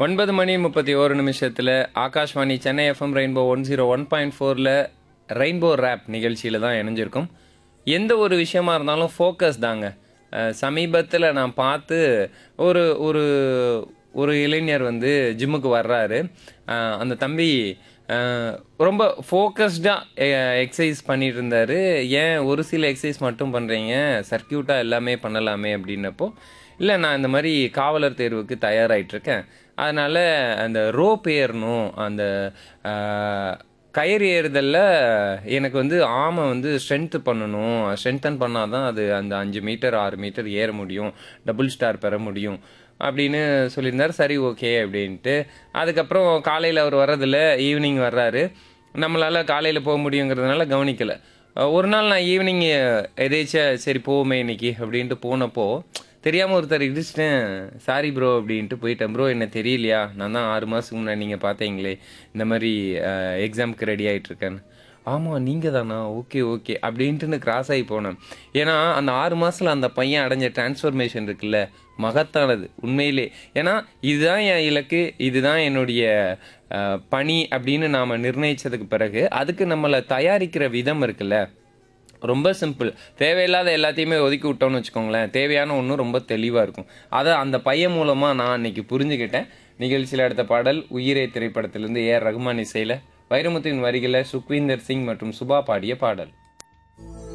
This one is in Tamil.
ஒன்பது மணி முப்பத்தி ஒரு நிமிஷத்தில் Akashvani Chennai FM rainbow one zero one point ஃபோரில் ரெயின்போ ரேப் நிகழ்ச்சியில் தான் இணைஞ்சிருக்கும் எந்த ஒரு விஷயமா இருந்தாலும் ஃபோக்கஸ் தாங்க சமீபத்தில் நான் பார்த்து ஒரு ஒரு ஒரு இளைஞர் வந்து ஜிம்முக்கு வர்றாரு அஹ் அந்த தம்பி அஹ் ரொம்ப ஃபோக்கஸ்டாக எக்ஸசைஸ் பண்ணிட்டு இருந்தாரு ஏன் ஒரு சில எக்ஸசைஸ் மட்டும் பண்ணுறீங்க சர்க்கியூட்டாக எல்லாமே பண்ணலாமே அப்படின்னப்போ இல்லை நான் இந்த மாதிரி காவலர் தேர்வுக்கு தயாராகிட்டு இருக்கேன் அதனால் அந்த ரோப் ஏறணும் அந்த அஹ், கயிறு ஏறுதலில் எனக்கு வந்து ஆமை வந்து ஸ்ட்ரென்த்து பண்ணணும் ஸ்ட்ரென்தன் பண்ணால் தான் அது அந்த அஞ்சு மீட்டர் ஆறு மீட்டர் ஏற முடியும் டபுள் ஸ்டார் பெற முடியும் அப்படின்னு சொல்லியிருந்தார் சரி ஓகே அப்படின்ட்டு அதுக்கப்புறம் காலையில் அவர் வர்றதில்ல ஈவினிங் வர்றாரு நம்மளால் காலையில் போக முடியுங்கிறதுனால கவனிக்கலை ஒரு நாள் நான் ஈவினிங் எதேச்சா சரி போவோமே இன்னைக்கு அப்படின்ட்டு போனப்போ தெரியாமல் ஒருத்தர் இடிச்சிட்டேன் சாரி ப்ரோ அப்படின்ட்டு போயிட்டேன் ப்ரோ என்ன தெரியலையா நான் தான் ஆறு மாதத்துக்கு முன்னாடி நீங்கள் பார்த்தீங்களே இந்த மாதிரி எக்ஸாமுக்கு ரெடி ஆகிட்டு இருக்கேன்னு ஆமாம் நீங்கள் தானா ஓகே ஓகே அப்படின்ட்டு கிராஸ் ஆகி போனேன் ஏன்னா அந்த ஆறு மாதத்தில் அந்த பையன் அடைஞ்ச டிரான்ஸ்ஃபர்மேஷன் இருக்குல்ல மகத்தானது உண்மையிலே ஏன்னா இதுதான் என் இலக்கு இதுதான் என்னுடைய அஹ், பணி அப்படின்னு நாம் நிர்ணயிச்சதுக்கு பிறகு அதுக்கு நம்மளை தயாரிக்கிற விதம் இருக்குல்ல ரொம்ப சிம்பிள் தேவையில்லாத எல்லாத்தையுமே ஒதுக்கி விட்டோம்னு வச்சுக்கோங்களேன் தேவையான ஒன்றும் ரொம்ப தெளிவாக இருக்கும் அதை அந்த பையன் மூலமாக நான் அன்னைக்கு புரிஞ்சுக்கிட்டேன் நிகழ்ச்சியில் அடுத்த பாடல் உயிரே திரைப்படத்திலிருந்து ஏஆர் ரகுமான் இசையில் வைரமுத்துவின் வரிகளை சுக்வீந்தர் சிங் மற்றும் சுபா பாடிய பாடல்